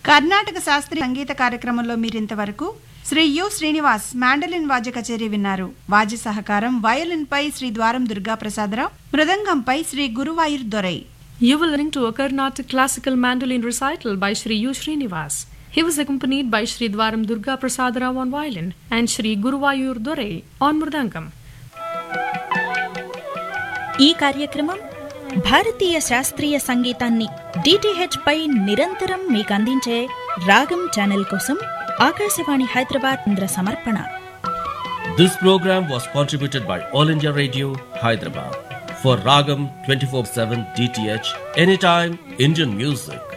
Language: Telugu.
కర్ణాటక శాస్త్రీయ సంగీత కార్యక్రమంలో మీరింతవరకు శ్రీ యు శ్రీనివాస్ మాండలిన్ వాద్య కచేరీ విన్నారు వాద్య సహకారం వయలిన్ పై శ్రీ ద్వారం Durga Prasadarao మృదంగంపై Shri Guruvayur దొరై You were listening to a Carnatic classical mandolin recital by Sri U. Srinivas. He was accompanied by Sri Dwaram Durga Prasadarao on violin and Sri Guruvayur Dore on mridangam. ఈ కార్యక్రమం భారతీయ శాస్త్రీయ సంగీతాన్ని డిటిహెచ్ పై నిరంతరం మీకు అందించే రాగం ఛానల్ కోసం ఆకాశవాణి హైదరాబాద్ కేంద్ర సమర్పణ This program was contributed by All India Radio, Hyderabad. For Ragam 24 7 DTH, anytime Indian music.